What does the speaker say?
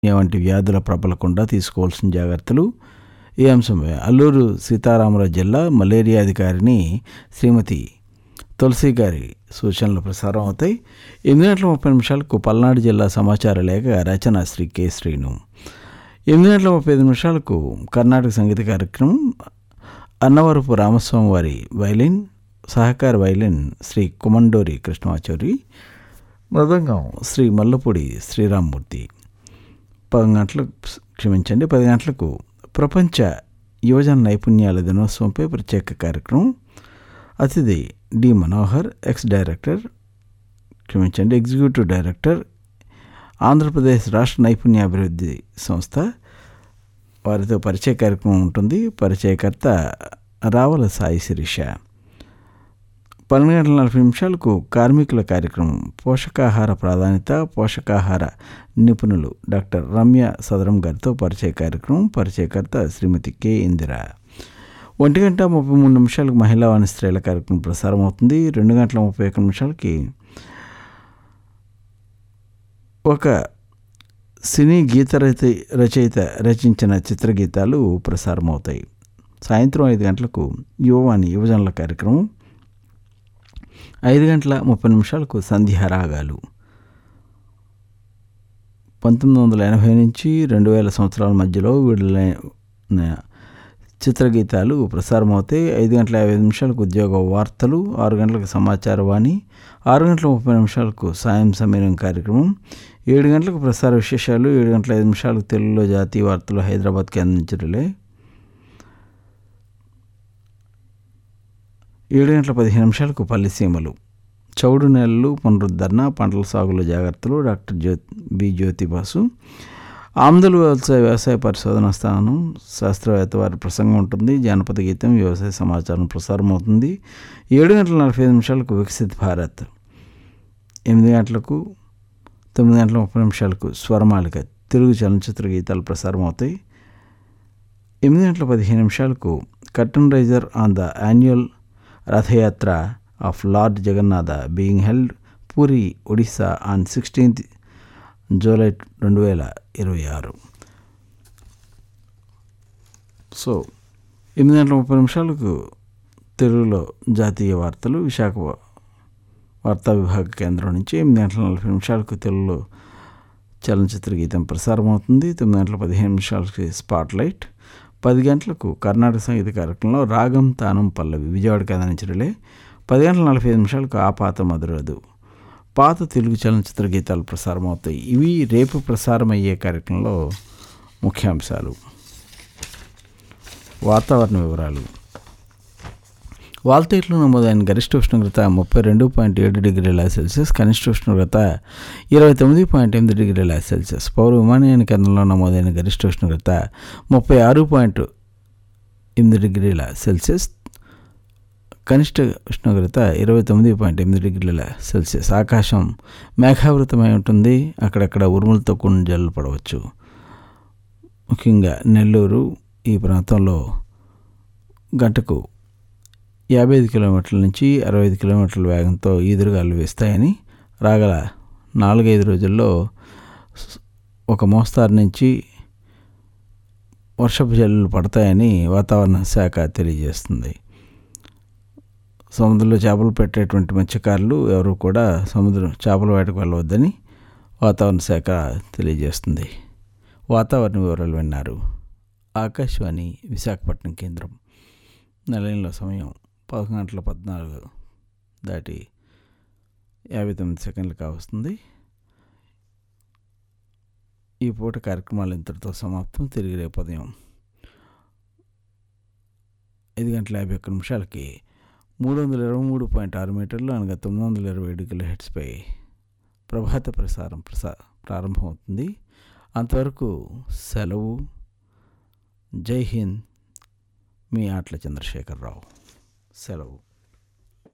వంటి వ్యాధుల ప్రబలకుండా తీసుకోవాల్సిన జాగ్రత్తలు ఈ అంశంపై అల్లూరు సీతారామరాజు జిల్లా మలేరియా అధికారిని శ్రీమతి తులసి గారి సూచనలు ప్రసారం అవుతాయి ఎనిమిది గంటల ముప్పై నిమిషాలకు పల్నాడు జిల్లా సమాచార లేఖ రచన శ్రీ కె శ్రీను ఎనిమిది గంటల ముప్పై ఐదు నిమిషాలకు కర్ణాటక సంగీత కార్యక్రమం అన్నవరపు రామస్వామి వారి వైలిన్ సహకార వైలిన్ శ్రీ కుమండోరి కృష్ణమాచారి మృదంగం శ్రీ మల్లపూడి శ్రీరామ్మూర్తి పది గంటలకు క్షమించండి పది గంటలకు ప్రపంచ యువజన నైపుణ్యాల దినోత్సవంపై ప్రత్యేక కార్యక్రమం అతిథి డి మనోహర్ ఎక్స్ డైరెక్టర్ క్షమించండి ఎగ్జిక్యూటివ్ డైరెక్టర్ ఆంధ్రప్రదేశ్ రాష్ట్ర నైపుణ్యాభివృద్ధి సంస్థ వారితో పరిచయ కార్యక్రమం ఉంటుంది పరిచయకర్త రావల సాయి శిరీష పన్నెండు గంటల నలభై నిమిషాలకు కార్మికుల కార్యక్రమం పోషకాహార ప్రాధాన్యత పోషకాహార నిపుణులు డాక్టర్ రమ్య సదరం గారితో పరిచయ కార్యక్రమం పరిచయకర్త శ్రీమతి కె ఇందిర ఒంటి గంట ముప్పై మూడు నిమిషాలకు మహిళా వాణి స్త్రీల కార్యక్రమం ప్రసారం అవుతుంది రెండు గంటల ముప్పై ఒక్క నిమిషాలకి ఒక సినీ గీత రచ రచయిత రచించిన చిత్రగీతాలు ప్రసారం అవుతాయి సాయంత్రం ఐదు గంటలకు యువవాణి యువజనుల కార్యక్రమం ఐదు గంటల ముప్పై నిమిషాలకు సంధ్యారాగాలు పంతొమ్మిది వందల ఎనభై నుంచి రెండు వేల సంవత్సరాల మధ్యలో విడుదలైన చిత్రగీతాలు ప్రసారం అవుతాయి ఐదు గంటల యాభై నిమిషాలకు ఉద్యోగ వార్తలు ఆరు గంటలకు సమాచార వాణి ఆరు గంటల ముప్పై నిమిషాలకు సాయం సమీరం కార్యక్రమం ఏడు గంటలకు ప్రసార విశేషాలు ఏడు గంటల ఐదు నిమిషాలకు తెలుగులో జాతీయ వార్తలు హైదరాబాద్కి అందించడలే ఏడు గంటల పదిహేను నిమిషాలకు పల్లిసీమలు చౌడు నెలలు పునరుద్ధరణ పంటల సాగులో జాగ్రత్తలు డాక్టర్ జ్యో బి జ్యోతిబాసు ఆమ్దలు వ్యవసాయ వ్యవసాయ పరిశోధన స్థానం శాస్త్రవేత్త వారి ప్రసంగం ఉంటుంది జానపద గీతం వ్యవసాయ సమాచారం ప్రసారం అవుతుంది ఏడు గంటల నలభై ఐదు నిమిషాలకు వికసిత్ భారత్ ఎనిమిది గంటలకు తొమ్మిది గంటల ముప్పై నిమిషాలకు స్వరమాలిక తెలుగు చలనచిత్ర గీతాలు ప్రసారం అవుతాయి ఎనిమిది గంటల పదిహేను నిమిషాలకు curtain raiser on the annual Rath Yatra of lord Jagannath being held Puri Odisha on sixteenth July రెండు వేల ఇరవై ఆరు సో ఎనిమిది గంటల ముప్పై నిమిషాలకు తెలుగులో జాతీయ వార్తలు విశాఖ వార్తా విభాగ కేంద్రం నుంచి ఎనిమిది గంటల నలభై నిమిషాలకు తెలుగులో చలనచిత్ర గీతం ప్రసారం అవుతుంది తొమ్మిది గంటల పదిహేను నిమిషాలకి స్పాట్ లైట్ పది గంటలకు కర్ణాటక సంగీత కార్యక్రమంలో రాగం తానం పల్లవి విజయవాడ కథనించడలే పది గంటల నలభై ఐదు నిమిషాలకు ఆ పాత మధురదు పాత తెలుగు చలనచిత్ర గీతాలు ప్రసారం అవుతాయి ఇవి రేపు ప్రసారం అయ్యే కార్యక్రమంలో ముఖ్యాంశాలు వాతావరణ వివరాలు వాల్తేట్లో నమోదైన గరిష్ట ఉష్ణోగ్రత ముప్పై రెండు పాయింట్ ఏడు డిగ్రీల సెల్సియస్ కనిష్ట ఉష్ణోగ్రత ఇరవై తొమ్మిది పాయింట్ ఎనిమిది డిగ్రీల సెల్సియస్ పౌర విమానయాన కేంద్రంలో నమోదైన గరిష్ట ఉష్ణోగ్రత ముప్పై ఆరు పాయింట్ ఎనిమిది డిగ్రీల సెల్సియస్ కనిష్ట ఉష్ణోగ్రత ఇరవై తొమ్మిది పాయింట్ ఎనిమిది డిగ్రీల సెల్సియస్ ఆకాశం మేఘావృతమై ఉంటుంది అక్కడక్కడ ఉరుములతో కూడిన జల్లు పడవచ్చు ముఖ్యంగా నెల్లూరు ఈ ప్రాంతంలో గంటకు యాభై ఐదు కిలోమీటర్ల నుంచి అరవై ఐదు కిలోమీటర్ల వేగంతో ఈదురుగాలు వేస్తాయని రాగల నాలుగైదు రోజుల్లో ఒక మోస్తారు నుంచి వర్షపు జల్లులు పడతాయని వాతావరణ శాఖ తెలియజేస్తుంది సముద్రంలో చేపలు పెట్టేటువంటి మత్స్యకారులు ఎవరు కూడా సముద్రం చేపల వేటకు వెళ్ళవద్దని వాతావరణ శాఖ తెలియజేస్తుంది వాతావరణ వివరాలు విన్నారు ఆకాశవాణి విశాఖపట్నం కేంద్రం నెలలో సమయం పదకొండు గంటల పద్నాలుగు దాటి యాభై తొమ్మిది సెకండ్లు కావస్తుంది ఈ పూట కార్యక్రమాలు ఇంతటితో సమాప్తం తిరిగి రేపు ఉదయం ఐదు గంటల యాభై ఒక్క నిమిషాలకి మూడు వందల ఇరవై మూడు పాయింట్ ఆరు మీటర్లు అనగా తొమ్మిది వందల ఇరవై ఏడు కిలో హెడ్స్పై ప్రభాత ప్రసారం ప్రసా ప్రారంభమవుతుంది అంతవరకు సెలవు జై హింద్ మీ ఆట్ల చంద్రశేఖరరావు సెలవు